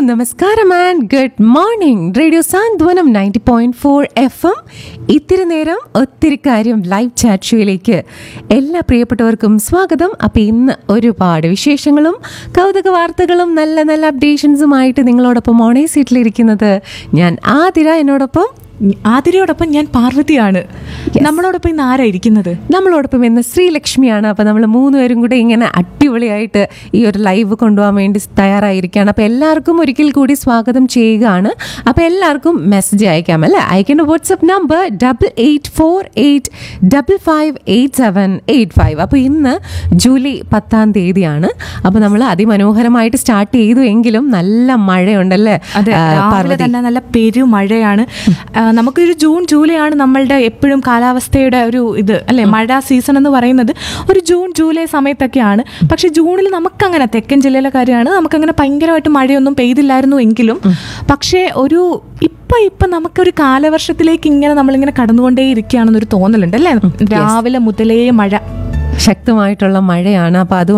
നമസ്കാരം and good morning radio Santhwanam ninety point four F M ഇത്തിരി നേരം ഒത്തിരി കാര്യം ലൈവ് ചാറ്റ് ഷോയിലേക്ക് എല്ലാ പ്രിയപ്പെട്ടവർക്കും സ്വാഗതം അപ്പം ഇന്ന് ഒരുപാട് വിശേഷങ്ങളും കൗതുക വാർത്തകളും നല്ല നല്ല അപ്ഡേഷൻസുമായിട്ട് നിങ്ങളോടൊപ്പം ഓണേ സീറ്റിലിരിക്കുന്നത് ഞാൻ ആതിര എന്നോടൊപ്പം ആതിരയോടൊപ്പം ഞാൻ പാർവതിയാണ് നമ്മളോടൊപ്പം ഇന്ന് ആരാ ഇരിക്കുന്നത് നമ്മളോടൊപ്പം ഇന്ന് ശ്രീലക്ഷ്മിയാണ് അപ്പോൾ നമ്മൾ മൂന്നുപേരും കൂടെ ഇങ്ങനെ അടിപൊളിയായിട്ട് ഈ ഒരു ലൈവ് കൊണ്ടുപോകാൻ വേണ്ടി തയ്യാറായിരിക്കുകയാണ് അപ്പോൾ എല്ലാവർക്കും ഒരിക്കൽ കൂടി സ്വാഗതം ചെയ്യുകയാണ് അപ്പോൾ എല്ലാവർക്കും മെസ്സേജ് അയക്കാം അല്ലേ അയക്കേണ്ട WhatsApp number double eight four eight double five eight seven eight five അപ്പോൾ ഇന്ന് ജൂലൈ പത്താം തീയതിയാണ് അപ്പോൾ നമ്മൾ അതിമനോഹരമായിട്ട് സ്റ്റാർട്ട് ചെയ്തു എങ്കിലും നല്ല മഴയുണ്ടല്ലേ അതെ ആ, രാവിലെ പാർവതി തന്നെ നല്ല പെരുമഴയാണ് ആ, നമുക്കൊരു ജൂൺ ജൂലൈ ആണ് നമ്മളുടെ എപ്പോഴും കാലാവസ്ഥയുടെ ഒരു ഇത് അല്ലെ മഴ സീസൺ എന്ന് പറയുന്നത് ഒരു ജൂൺ ജൂലൈ സമയത്തൊക്കെയാണ് പക്ഷെ ജൂണിൽ നമുക്കങ്ങനെ തെക്കൻ ജില്ലയിലെ കാര്യമാണ് നമുക്കങ്ങനെ ഭയങ്കരമായിട്ട് മഴയൊന്നും പെയ്തില്ലായിരുന്നു എങ്കിലും പക്ഷേ ഒരു ഇപ്പൊ ഇപ്പൊ നമുക്കൊരു കാലവർഷത്തിലേക്ക് ഇങ്ങനെ നമ്മളിങ്ങനെ കടന്നുകൊണ്ടേ ഇരിക്കുകയാണെന്നൊരു തോന്നലുണ്ട് അല്ലേ രാവിലെ മുതലേ മഴ ശക്തമായിട്ടുള്ള മഴയാണ് അപ്പോൾ അതുകൊണ്ട്